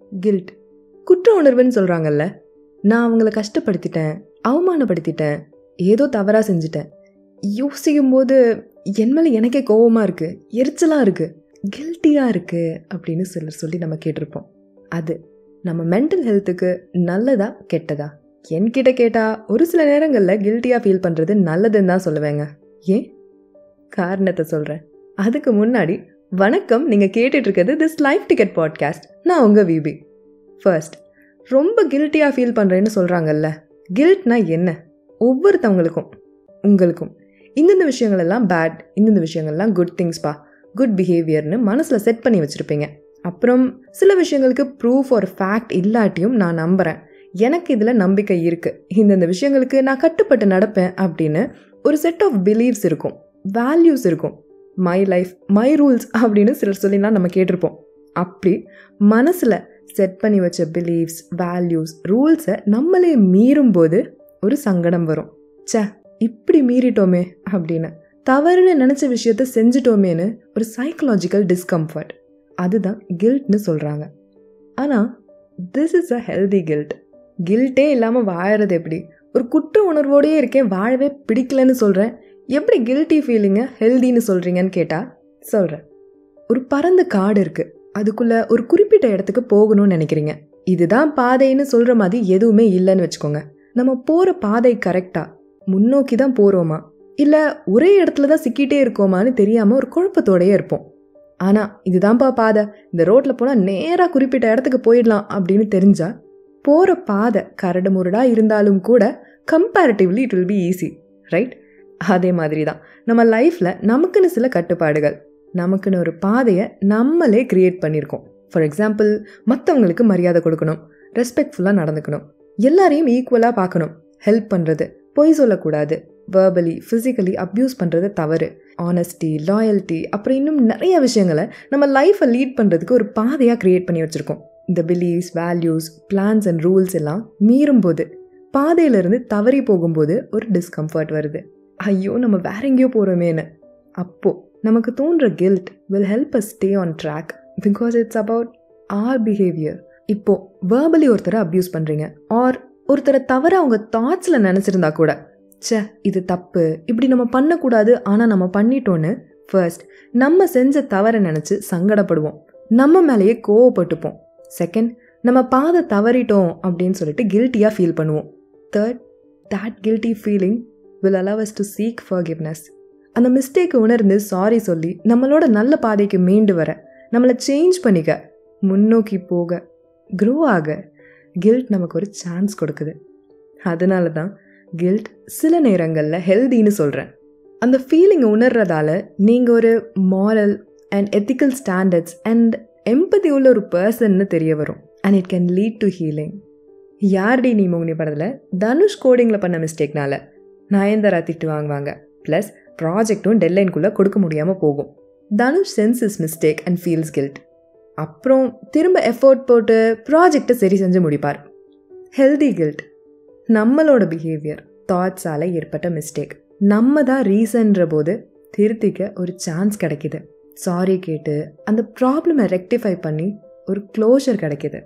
guilt குற்ற உணர்வுன்னு சொல்கிறாங்கல்ல நான் அவங்கள கஷ்டப்படுத்திட்டேன் அவமானப்படுத்திட்டேன் ஏதோ தவறாக செஞ்சுட்டேன் யோசிக்கும் போது என் மேலே எனக்கே கோவமாக இருக்குது எரிச்சலாக இருக்குது கில்ட்டியாக இருக்குது அப்படின்னு சிலர் சொல்லி நம்ம கேட்டிருப்போம் அது நம்ம மென்டல் ஹெல்த்துக்கு நல்லதா கெட்டதா என்கிட்ட கேட்டால் ஒரு சில நேரங்களில் கில்ட்டியாக ஃபீல் பண்ணுறது நல்லதுன்னு தான் சொல்லுவேங்க ஏன் காரணத்தை சொல்கிறேன் அதுக்கு முன்னாடி வணக்கம் நீங்கள் கேட்டுட்டு இருக்கிறது திஸ் லைஃப் டிக்கெட் பாட்காஸ்ட் நான் உங்கள் விபி ஃபர்ஸ்ட் ரொம்ப கில்ட்டியாக ஃபீல் பண்ணுறேன்னு சொல்கிறாங்கல்ல கில்ட்னா என்ன ஒவ்வொருத்தவங்களுக்கும் உங்களுக்கும் இந்தந்த விஷயங்கள் எல்லாம் பேட் இந்தந்த விஷயங்கள்லாம் குட் திங்ஸ்பா குட் பிஹேவியர்னு மனசில் செட் பண்ணி வச்சுருப்பீங்க அப்புறம் சில விஷயங்களுக்கு ப்ரூஃப் ஒரு ஃபேக்ட் இல்லாட்டியும் நான் நம்புகிறேன் எனக்கு இதில் நம்பிக்கை இருக்குது இந்தந்த விஷயங்களுக்கு நான் கட்டுப்பட்டு நடப்பேன் அப்படின்னு ஒரு செட் ஆஃப் பிலீவ்ஸ் இருக்கும் வேல்யூஸ் இருக்கும் மை லைஃப் மை ரூல்ஸ் அப்படின்னு சிலர் சொல்லிலாம் நம்ம கேட்டிருப்போம் அப்படி மனசில் செட் பண்ணி வச்ச பிலீவ்ஸ் வேல்யூஸ் ரூல்ஸை நம்மளே மீறும்போது ஒரு சங்கடம் வரும் ச்சே இப்படி மீறிட்டோமே அப்படின்னு தவறுன்னு நினச்ச விஷயத்த செஞ்சிட்டோமேன்னு ஒரு சைக்கலாஜிக்கல் டிஸ்கம்ஃபர்ட் அதுதான் கில்ட்னு சொல்கிறாங்க ஆனால் this is a healthy guilt கில்ட்டே இல்லாமல் வாழறது எப்படி ஒரு குற்ற உணர்வோடையே இருக்கேன் வாழவே பிடிக்கலன்னு சொல்கிறேன் எப்படி கில்ட்டி ஃபீலிங்கை ஹெல்தின்னு சொல்கிறீங்கன்னு கேட்டால் சொல்கிறேன் ஒரு பரந்த காடு இருக்குது அதுக்குள்ளே ஒரு குறிப்பிட்ட இடத்துக்கு போகணும்னு நினைக்கிறீங்க இதுதான் பாதைன்னு சொல்கிற மாதிரி எதுவுமே இல்லைன்னு வச்சுக்கோங்க நம்ம போகிற பாதை கரெக்டாக முன்னோக்கி தான் போகிறோமா இல்லை ஒரே இடத்துல தான் சிக்கிட்டே இருக்கோமான்னு தெரியாமல் ஒரு குழப்பத்தோடையே இருப்போம் ஆனால் இதுதான்ப்பா பாதை இந்த ரோட்டில் போனால் நேராக குறிப்பிட்ட இடத்துக்கு போயிடலாம் அப்படின்னு தெரிஞ்சா போகிற பாதை கரடு முரடாக இருந்தாலும் கூட comparatively it will be easy right அதே மாதிரி தான் நம்ம லைஃப்பில் நமக்குன்னு சில கட்டுப்பாடுகள் நமக்குன்னு ஒரு பாதையை நம்மளே க்ரியேட் பண்ணியிருக்கோம் ஃபார் எக்ஸாம்பிள் மற்றவங்களுக்கு மரியாதை கொடுக்கணும் ரெஸ்பெக்ட்ஃபுல்லாக நடந்துக்கணும் எல்லாரையும் ஈக்குவலாக பார்க்கணும் ஹெல்ப் பண்ணுறது பொய் சொல்லக்கூடாது வேர்பலி ஃபிசிக்கலி அப்யூஸ் பண்ணுறது தவறு ஆனஸ்டி லாயல்ட்டி அப்புறம் இன்னும் நிறைய விஷயங்களை நம்ம லைஃப்பை லீட் பண்ணுறதுக்கு ஒரு பாதையாக க்ரியேட் பண்ணி வச்சுருக்கோம் இந்த believes values plans and rules எல்லாம் மீறும்போது பாதையிலிருந்து தவறி போகும்போது ஒரு டிஸ்கம்ஃபர்ட் வருது ஐயோ நம்ம வேற எங்கேயோ போகிறோமேன்னு அப்போது நமக்கு தோன்ற guilt will help us stay on track because it's about our behaviour இப்போது வேர்பலி ஒருத்தரை அப்யூஸ் பண்ணுறீங்க ஆர் ஒருத்தரை தவிர அவங்க தாட்ஸில் நினச்சிருந்தா கூட ச்சே இது தப்பு இப்படி நம்ம பண்ணக்கூடாது ஆனால் நம்ம பண்ணிட்டோன்னு ஃபர்ஸ்ட் நம்ம செஞ்ச தவறை நினச்சி சங்கடப்படுவோம் நம்ம மேலேயே கோவப்பட்டுப்போம் செகண்ட் நம்ம பாதை தவறிட்டோம் அப்படின்னு சொல்லிட்டு கில்ட்டியாக ஃபீல் பண்ணுவோம் third that guilty feeling will allow us to seek forgiveness அந்த மிஸ்டேக்கை உணர்ந்து சாரி சொல்லி நம்மளோட நல்ல பாதைக்கு மீண்டு வர நம்மளை சேஞ்ச் பண்ணிக்க முன்னோக்கி போக க்ரோ ஆக கில்ட் நமக்கு ஒரு சான்ஸ் கொடுக்குது அதனால தான் கில்ட் சில நேரங்களில் ஹெல்தின்னு சொல்கிறேன் அந்த ஃபீலிங்கை உணர்றதால நீங்கள் ஒரு moral and ethical standards and empathy உள்ள ஒரு பர்சன்னு தெரிய வரும் and it can lead to healing Yaaradi Nee மோகினி படத்தில் தனுஷ் கோடிங்கில் பண்ண மிஸ்டேக்னால நயன்தாரா திட்டு வாங்குவாங்க ப்ளஸ் ப்ராஜெக்ட்டும் டெட்லைனுக்குள்ளே கொடுக்க முடியாமல் போகும் Dhanush sense is mistake and feels guilt அப்புறம் திரும்ப எஃபோர்ட் போட்டு ப்ராஜெக்டை சரி செஞ்சு முடிப்பார் ஹெல்தி கில்ட் நம்மளோட பிஹேவியர் தாட்ஸால் ஏற்பட்ட மிஸ்டேக் நம்ம தான் ரீசன்ற போது திருத்திக்க ஒரு சான்ஸ் கிடைக்கிது சாரி கேட்டு அந்த ப்ராப்ளமை ரெக்டிஃபை பண்ணி ஒரு க்ளோஷர் கிடைக்கிது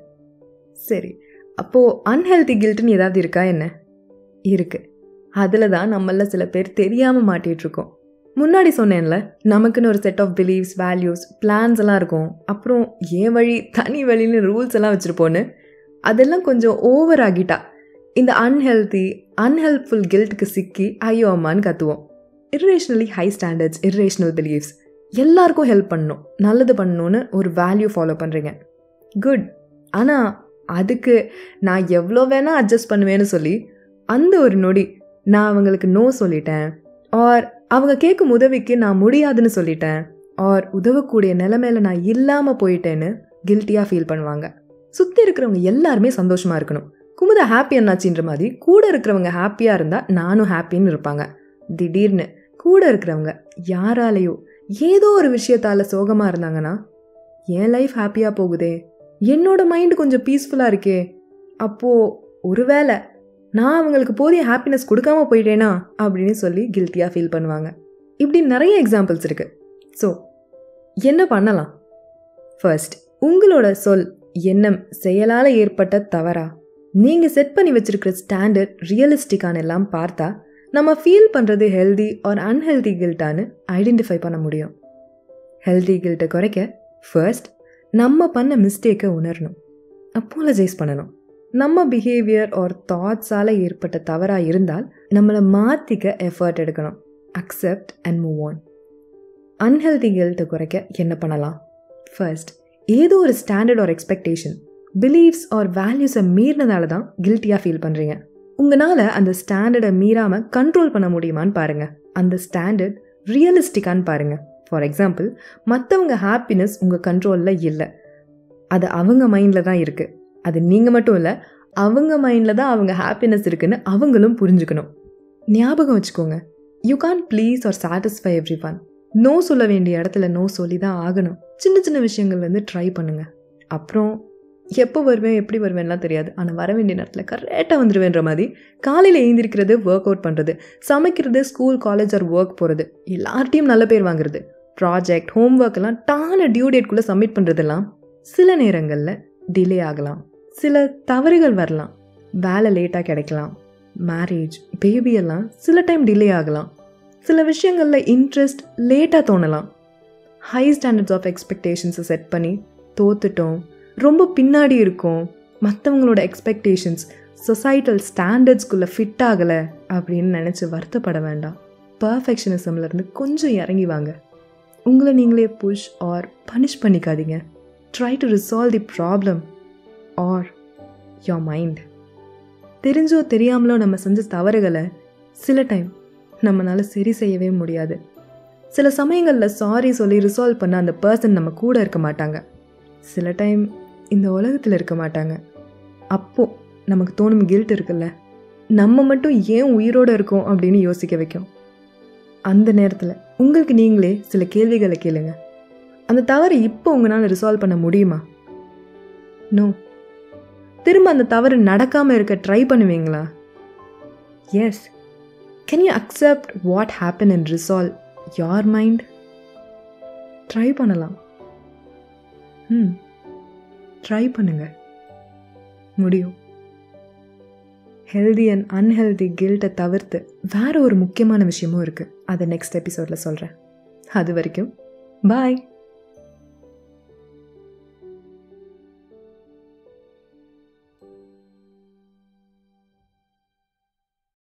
சரி அப்போது அன்ஹெல்தி கில்ட்டுன்னு ஏதாவது இருக்கா என்ன இருக்குது அதில் தான் நம்மள சில பேர் தெரியாமல் மாட்டிகிட்ருக்கோம் முன்னாடி சொன்னேன்ல நமக்குன்னு ஒரு set of believes values plans எல்லாம் இருக்கும் அப்புறம் ஏன் வழி தனி வழின்னு ரூல்ஸ் எல்லாம் வச்சுருப்போன்னு அதெல்லாம் கொஞ்சம் ஓவர் ஆகிட்டா இந்த அன்ஹெல்தி அன்ஹெல்ப்ஃபுல் கில்ட்டுக்கு சிக்கி ஐயோ அம்மான்னு கத்துவோம் irrationally high standards irrational believes எல்லாருக்கும் ஹெல்ப் பண்ணணும் நல்லது பண்ணணும்னு ஒரு வேல்யூ ஃபாலோ பண்ணுறீங்க குட் ஆனால் அதுக்கு நான் எவ்வளோ வேணால் அட்ஜஸ்ட் பண்ணுவேன்னு சொல்லி அந்த ஒரு நொடி நான் அவங்களுக்கு நோ சொல்லிட்டேன் ஆர் அவங்க கேட்கும் உதவிக்கு நான் முடியாதுன்னு சொல்லிட்டேன் ஆர் உதவக்கூடிய நிலைமையில நான் இல்லாமல் போயிட்டேன்னு கில்ட்டியாக ஃபீல் பண்ணுவாங்க சுற்றி இருக்கிறவங்க எல்லாருமே சந்தோஷமாக இருக்கணும் குமுத ஹாப்பி என்னாச்சின்ற மாதிரி கூட இருக்கிறவங்க ஹாப்பியாக இருந்தால் நானும் ஹாப்பின்னு இருப்பாங்க திடீர்னு கூட இருக்கிறவங்க யாராலேயோ ஏதோ ஒரு விஷயத்தால் சோகமாக இருந்தாங்கன்னா என் லைஃப் ஹாப்பியாக போகுதே என்னோட மைண்டு கொஞ்சம் பீஸ்ஃபுல்லாக இருக்கே அப்போது ஒருவேளை நான் அவங்களுக்கு போதிய ஹாப்பினஸ் கொடுக்காம போயிட்டேனா அப்படின்னு சொல்லி கில்ட்டியாக ஃபீல் பண்ணுவாங்க இப்படி நிறைய எக்ஸாம்பிள்ஸ் இருக்குது ஸோ என்ன பண்ணலாம் ஃபர்ஸ்ட் உங்களோட சொல் எண்ணம் செயலால் ஏற்பட்ட தவறா நீங்கள் செட் பண்ணி வச்சிருக்கிற ஸ்டாண்டர்ட் ரியலிஸ்டிக்கான எல்லாம் பார்த்தா நம்ம ஃபீல் பண்ணுறது ஹெல்தி ஆர் அன்ஹெல்தி கில்ட்டான்னு ஐடென்டிஃபை பண்ண முடியும் ஹெல்தி கில்ட்டை குறைக்க ஃபர்ஸ்ட் நம்ம பண்ண மிஸ்டேக்கை உணரணும் அப்போலஜைஸ் பண்ணணும் நம்ம பிஹேவியர் ஆர் தாட்ஸால் ஏற்பட்ட தவறாக இருந்தால் நம்மளை மாற்றிக்க எஃபர்ட் எடுக்கணும் accept and move on unhealthy கில்ட்டை குறைக்க என்ன பண்ணலாம் ஃபர்ஸ்ட் ஏதோ ஒரு standard or expectation believes or வேல்யூஸை மீறினதால தான் கில்ட்டியாக ஃபீல் பண்ணுறீங்க உங்களால் அந்த ஸ்டாண்டர்டை மீறாமல் கண்ட்ரோல் பண்ண முடியுமான்னு பாருங்கள் அந்த ஸ்டாண்டர்ட் ரியலிஸ்டிக்கான்னு பாருங்கள் ஃபார் எக்ஸாம்பிள் மற்றவங்க ஹாப்பினஸ் உங்கள் கண்ட்ரோலில் இல்லை அது அவங்க மைண்டில் தான் இருக்குது அது நீங்கள் மட்டும் இல்லை அவங்க மைண்டில் தான் அவங்க ஹாப்பினஸ் இருக்குன்னு அவங்களும் புரிஞ்சுக்கணும் ஞாபகம் வச்சுக்கோங்க you can't please or satisfy everyone no சொல்ல வேண்டிய இடத்துல நோ சொல்லி தான் ஆகணும் சின்ன சின்ன விஷயங்கள் வந்து ட்ரை பண்ணுங்கள் அப்புறம் எப்போ வருவேன் எப்படி வருவேன்லாம் தெரியாது ஆனால் வர வேண்டிய நேரத்தில் கரெக்டாக வந்துடுவேன்ற மாதிரி காலையில் எழுந்திருக்கிறது ஒர்க் அவுட் பண்ணுறது சமைக்கிறது ஸ்கூல் காலேஜ் ஆர் ஒர்க் போகிறது எல்லார்ட்டையும் நல்ல பேர் வாங்குறது ப்ராஜெக்ட் ஹோம் ஒர்க்கெல்லாம் டான டியூ டேட்குள்ளே சப்மிட் பண்ணுறதெல்லாம் சில நேரங்களில் டிலே ஆகலாம் சில தவறுகள் வரலாம் வேலை லேட்டாக கிடைக்கலாம் மேரேஜ் பேபி எல்லாம் சில டைம் டிலே ஆகலாம் சில விஷயங்களில் இன்ட்ரெஸ்ட் லேட்டாக தோணலாம் ஹை ஸ்டாண்டர்ட்ஸ் ஆஃப் எக்ஸ்பெக்டேஷன்ஸை செட் பண்ணி தோத்துட்டோம் ரொம்ப பின்னாடி இருக்கோம் மற்றவங்களோட எக்ஸ்பெக்டேஷன்ஸ் சொசைட்டல் ஸ்டாண்டர்ட்ஸ்குள்ளே ஃபிட் ஆகலை அப்படின்னு நினச்சி வருத்தப்பட வேண்டாம் பர்ஃபெக்ஷனிசம்லேருந்து கொஞ்சம் இறங்கி வாங்க உங்களை நீங்களே புஷ் ஆர் பனிஷ் பண்ணிக்காதீங்க try to resolve the problem or your mind தெரிஞ்சோ தெரியாமலோ நம்ம செஞ்ச தவறுகளை சில டைம் நம்மளால் சரி செய்யவே முடியாது சில சமயங்களில் சாரி சொல்லி ரிசால்வ் பண்ண அந்த பர்சன் நம்ம கூட இருக்க மாட்டாங்க சில டைம் இந்த உலகத்தில் இருக்க மாட்டாங்க அப்போது நமக்கு தோணும் கில்ட் இருக்குல்ல நம்ம மட்டும் ஏன் உயிரோடு இருக்கோம் அப்படின்னு யோசிக்க வைக்கும் அந்த நேரத்தில் உங்களுக்கு நீங்களே சில கேள்விகளை கேளுங்க அந்த தவறை இப்போ உங்களால் ரிசால்வ் பண்ண முடியுமா நோ திரும்ப அந்த தவறு நடக்காமல் இருக்க ட்ரை பண்ணுவீங்களா yes can you accept what happen and resolve your mind try பண்ணலாம் ம் ட்ரை பண்ணுங்க முடியும் ஹெல்தி அண்ட் அன்ஹெல்தி கில்ட்டை தவிர்த்து வேற ஒரு முக்கியமான விஷயமும் இருக்குது அதை நெக்ஸ்ட் எபிசோடில் சொல்கிறேன் அது வரைக்கும் பாய்